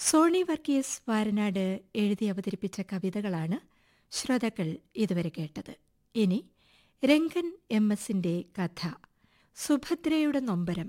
Sony Varghese Varanad എഴുതി അവതരിപ്പിച്ച കവിതകളാണ് ശ്രോതാക്കൾ ഇതുവരെ കേട്ടത് ഇനി രംഗൻ എം എസിന്റെ കഥ സുഭദ്രയുടെ നൊമ്പരം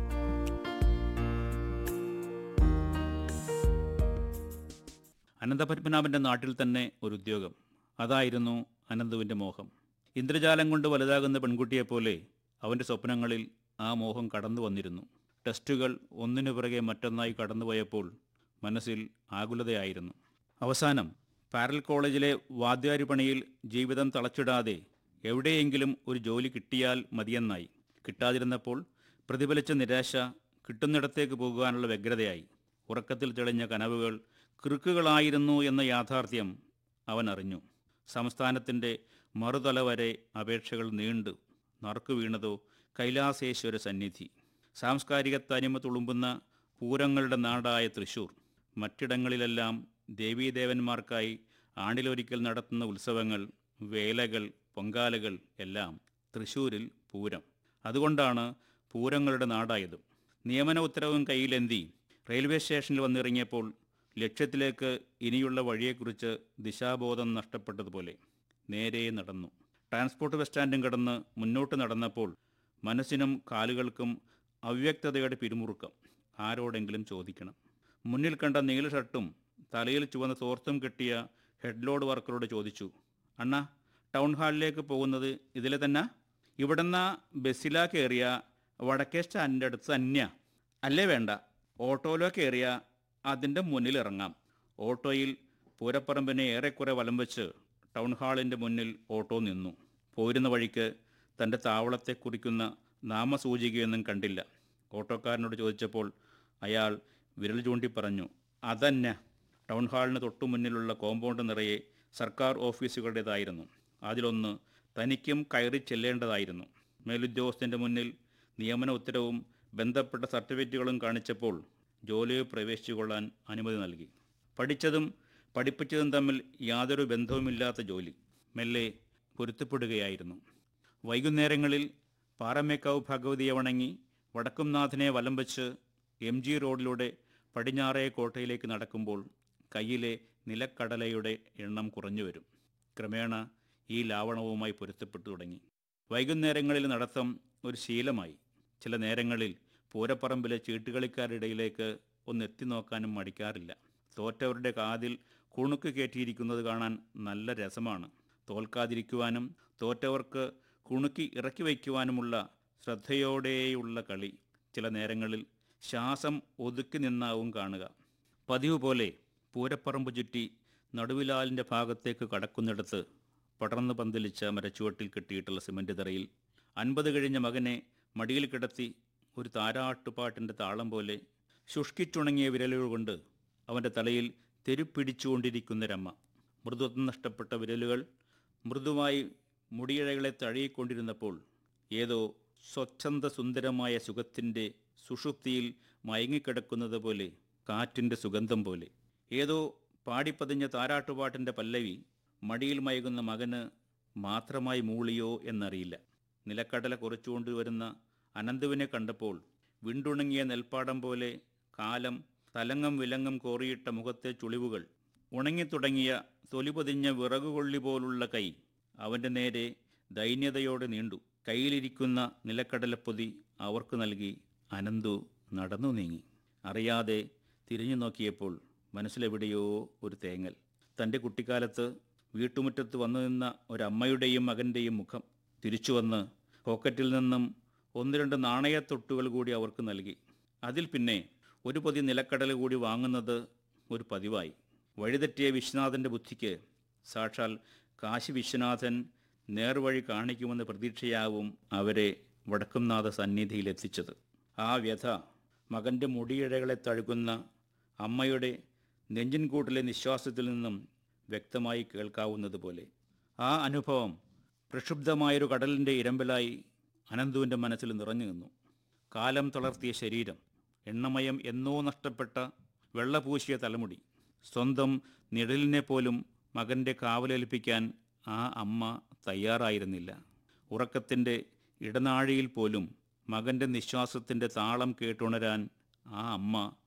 അനന്തപത്മനാഭന്റെ നാട്ടിൽ തന്നെ ഒരു ഉദ്യോഗം അതായിരുന്നു അനന്തുവിന്റെ മോഹം ഇന്ദ്രജാലം കൊണ്ട് വലുതാകുന്ന പെൺകുട്ടിയെപ്പോലെ അവന്റെ സ്വപ്നങ്ങളിൽ ആ മോഹം കടന്നു വന്നിരുന്നു ടെസ്റ്റുകൾ ഒന്നിനു പിറകെ മറ്റൊന്നായി കടന്നുപോയപ്പോൾ മനസ്സിൽ ആകുലതയായിരുന്നു അവസാനം പാരൽ കോളേജിലെ വാദ്യാരി പണിയിൽ ജീവിതം തളച്ചിടാതെ എവിടെയെങ്കിലും ഒരു ജോലി കിട്ടിയാൽ മതിയെന്നായി കിട്ടാതിരുന്നപ്പോൾ പ്രതിഫലിച്ച നിരാശ കിട്ടുന്നിടത്തേക്ക് പോകുവാനുള്ള വ്യഗ്രതയായി ഉറക്കത്തിൽ തെളിഞ്ഞ കനവുകൾ കിറുക്കുകളായിരുന്നു എന്ന യാഥാർത്ഥ്യം അവൻ അറിഞ്ഞു സംസ്ഥാനത്തിൻ്റെ മറുതല വരെ അപേക്ഷകൾ നീണ്ടു നറുക്കു വീണതോ കൈലാസേശ്വര സന്നിധി സാംസ്കാരിക തനിമ തുളുമ്പുന്ന പൂരങ്ങളുടെ നാടായ തൃശൂർ മറ്റിടങ്ങളിലെല്ലാം ദേവീദേവന്മാർക്കായി ആണ്ടിലൊരിക്കൽ നടത്തുന്ന ഉത്സവങ്ങൾ വേലകൾ പൊങ്കാലകൾ എല്ലാം തൃശൂരിൽ പൂരം അതുകൊണ്ടാണ് പൂരങ്ങളുടെ നാടായതും നിയമന ഉത്തരവും കയ്യിലെന്തി റെയിൽവേ സ്റ്റേഷനിൽ വന്നിറങ്ങിയപ്പോൾ ലക്ഷ്യത്തിലേക്ക് ഇനിയുള്ള വഴിയെക്കുറിച്ച് ദിശാബോധം നഷ്ടപ്പെട്ടതുപോലെ നേരെ നടന്നു ട്രാൻസ്പോർട്ട് ബസ് സ്റ്റാൻഡും കടന്ന് മുന്നോട്ട് നടന്നപ്പോൾ മനസ്സിനും കാലുകൾക്കും അവ്യക്തതയുടെ പിരിമുറുക്കം ആരോടെങ്കിലും ചോദിക്കണം മുന്നിൽ കണ്ട നീല ഷർട്ടും തലയിൽ ചുവന്ന തോർത്തും കെട്ടിയ ഹെഡ്ലോഡ് വർക്കറോട് ചോദിച്ചു അണ്ണ ടൗൺ ഹാളിലേക്ക് പോകുന്നത് ഇതിലെ തന്നെ ഇവിടുന്ന് ബസ്സിലാ കയറിയ വടക്കേ സ്റ്റാൻഡിൻ്റെ അടുത്ത് തന്നെയാ അല്ലേ വേണ്ട ഓട്ടോയിലോ കയറിയ അതിൻ്റെ മുന്നിൽ ഇറങ്ങാം ഓട്ടോയിൽ പൂരപ്പറമ്പിനെ ഏറെക്കുറെ വലം വെച്ച് ടൗൺ ഹാളിൻ്റെ മുന്നിൽ ഓട്ടോ നിന്നു പോരുന്ന വഴിക്ക് തൻ്റെ താവളത്തെ കുറിക്കുന്ന നാമസൂചികയൊന്നും കണ്ടില്ല ഓട്ടോക്കാരനോട് ചോദിച്ചപ്പോൾ അയാൾ വിരൽ ചൂണ്ടി പറഞ്ഞു അതന്നെ ടൗൺ ഹാളിന് തൊട്ടു മുന്നിലുള്ള കോമ്പൗണ്ട് നിറയെ സർക്കാർ ഓഫീസുകളുടേതായിരുന്നു അതിലൊന്ന് തനിക്കും കയറി ചെല്ലേണ്ടതായിരുന്നു മേലുദ്യോഗസ്ഥൻ്റെ മുന്നിൽ നിയമന ഉത്തരവും ബന്ധപ്പെട്ട സർട്ടിഫിക്കറ്റുകളും കാണിച്ചപ്പോൾ ജോലിയിൽ പ്രവേശിച്ചുകൊള്ളാൻ അനുമതി നൽകി പഠിച്ചതും പഠിപ്പിച്ചതും തമ്മിൽ യാതൊരു ബന്ധവുമില്ലാത്ത ജോലി മെല്ലെ പൊരുത്തപ്പെടുകയായിരുന്നു വൈകുന്നേരങ്ങളിൽ പാറമേക്കാവ് ഭഗവതിയെ വണങ്ങി വടക്കുംനാഥനെ വലം വെച്ച് എം ജി റോഡിലൂടെ പടിഞ്ഞാറേ കോട്ടയിലേക്ക് നടക്കുമ്പോൾ കയ്യിലെ നിലക്കടലയുടെ എണ്ണം കുറഞ്ഞു വരും ക്രമേണ ഈ ലാവണവുമായി പൊരുത്തപ്പെട്ടു തുടങ്ങി വൈകുന്നേരങ്ങളിൽ നടത്തം ഒരു ശീലമായി ചില നേരങ്ങളിൽ പൂരപ്പറമ്പിലെ ചീട്ടുകളിക്കാരിടയിലേക്ക് ഒന്ന് എത്തി നോക്കാനും മടിക്കാറില്ല തോറ്റവരുടെ കാതിൽ കുണുക്ക് കയറ്റിയിരിക്കുന്നത് കാണാൻ നല്ല രസമാണ് തോൽക്കാതിരിക്കുവാനും തോറ്റവർക്ക് കുണുക്കി ഇറക്കി വയ്ക്കുവാനുമുള്ള ശ്രദ്ധയോടെയുള്ള കളി ചില നേരങ്ങളിൽ ശ്വാസം ഒതുക്കി നിന്നാവും കാണുക പതിവ് പോലെ പൂരപ്പറമ്പ് ചുറ്റി നടുവിലാലിൻ്റെ ഭാഗത്തേക്ക് കടക്കുന്നിടത്ത് പടർന്നു പന്തലിച്ച മരച്ചുവട്ടിൽ കെട്ടിയിട്ടുള്ള സിമൻ്റ് തറയിൽ അൻപത് കഴിഞ്ഞ മകനെ മടിയിൽ കിടത്തി ഒരു താരാട്ടുപാട്ടിൻ്റെ താളം പോലെ ശുഷ്കിച്ചുണങ്ങിയ വിരലുകൾ കൊണ്ട് അവൻ്റെ തലയിൽ തെരുപ്പിടിച്ചുകൊണ്ടിരിക്കുന്നൊരമ്മ മൃദുത്വം നഷ്ടപ്പെട്ട വിരലുകൾ മൃദുവായി മുടിയിഴകളെ തഴയിക്കൊണ്ടിരുന്നപ്പോൾ ഏതോ സ്വച്ഛന്ത സുന്ദരമായ സുഖത്തിൻ്റെ സുഷുപ്തിയിൽ മയങ്ങിക്കിടക്കുന്നത് പോലെ കാറ്റിൻ്റെ സുഗന്ധം പോലെ ഏതോ പാടിപ്പതിഞ്ഞ താരാട്ടുപാട്ടിൻ്റെ പല്ലവി മടിയിൽ മയകുന്ന മകന് മാത്രമായി മൂളിയോ എന്നറിയില്ല നിലക്കടല കുറച്ചുകൊണ്ടുവരുന്ന അനന്തുവിനെ കണ്ടപ്പോൾ വിണ്ടുണങ്ങിയ നെൽപ്പാടം പോലെ കാലം തലങ്ങം വിലങ്ങം കോറിയിട്ട മുഖത്തെ ചുളിവുകൾ ഉണങ്ങിത്തുടങ്ങിയ തൊലിപൊതിഞ്ഞ വിറകുകൊള്ളി പോലുള്ള കൈ അവൻ്റെ നേരെ ദൈന്യതയോടെ നീണ്ടു കയ്യിലിരിക്കുന്ന നിലക്കടലപ്പൊതി അവർക്ക് നൽകി അനന്തു നടന്നു നീങ്ങി അറിയാതെ തിരിഞ്ഞു നോക്കിയപ്പോൾ മനസ്സിലെവിടെയോ ഒരു തേങ്ങൽ തൻ്റെ കുട്ടിക്കാലത്ത് വീട്ടുമുറ്റത്ത് വന്നു നിന്ന ഒരമ്മയുടെയും മകൻ്റെയും മുഖം തിരിച്ചു വന്ന് പോക്കറ്റിൽ നിന്നും ഒന്ന് രണ്ട് നാണയത്തൊട്ടുകൾ കൂടി അവർക്ക് നൽകി അതിൽ പിന്നെ ഒരു പൊതി നിലക്കടല കൂടി വാങ്ങുന്നത് ഒരു പതിവായി വഴിതെറ്റിയ വിശ്വനാഥൻ്റെ ബുദ്ധിക്ക് സാക്ഷാൽ കാശി വിശ്വനാഥൻ നേർവഴി കാണിക്കുമെന്ന പ്രതീക്ഷയാവും അവരെ വടക്കുംനാഥ സന്നിധിയിലെത്തിച്ചത് ആ വ്യഥ മകൻ്റെ മുടിയിഴകളെ തഴുകുന്ന അമ്മയുടെ നെഞ്ചിൻകൂട്ടിലെ നിശ്വാസത്തിൽ നിന്നും വ്യക്തമായി കേൾക്കാവുന്നത് പോലെ ആ അനുഭവം പ്രക്ഷുബ്ധമായൊരു കടലിൻ്റെ ഇരമ്പലായി അനന്തുവിൻ്റെ മനസ്സിൽ നിറഞ്ഞു നിന്നു കാലം തളർത്തിയ ശരീരം എണ്ണമയം എന്നോ നഷ്ടപ്പെട്ട വെള്ളപൂശിയ തലമുടി സ്വന്തം നിഴലിനെ പോലും മകൻ്റെ കാവലേൽപ്പിക്കാൻ ആ അമ്മ തയ്യാറായിരുന്നില്ല ഉറക്കത്തിൻ്റെ ഇടനാഴിയിൽ പോലും മകൻ്റെ നിശ്വാസത്തിൻ്റെ താളം കേട്ടുണരാൻ ആ അമ്മ